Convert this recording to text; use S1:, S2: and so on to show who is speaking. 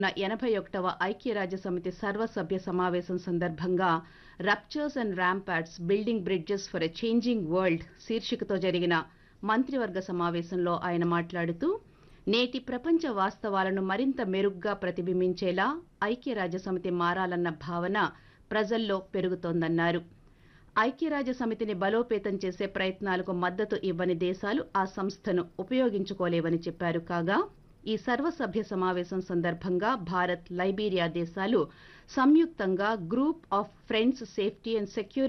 S1: ఎనభై ఒకటవ ఐక్యరాజ్య సమితి సర్వసభ్య సమావేశం సందర్భంగా ruptures and ramparts building bridges for a changing world శీర్షికతో జరిగిన మంత్రివర్గ సమావేశంలో ఆయన మాట్లాడుతూ నేటి ప్రపంచ వాస్తవాలను మరింత మెరుగ్గా ప్రతిబింబించేలా ఐక్యరాజ్య సమితి మారాలన్న భావన ప్రజల్లో పెరుగుతోందన్నారు ఐక్యరాజ్య సమితిని బలోపేతం చేసే ప్రయత్నాలకు మద్దతు ఇవ్వని దేశాలు ఆ సంస్థను ఉపయోగించుకోలేవని చెప్పారు కాగా ఈ సర్వసభ్య సమావేశం సందర్భంగా భారత్ లైబీరియా దేశాలు సంయుక్తంగా group of friends safety and security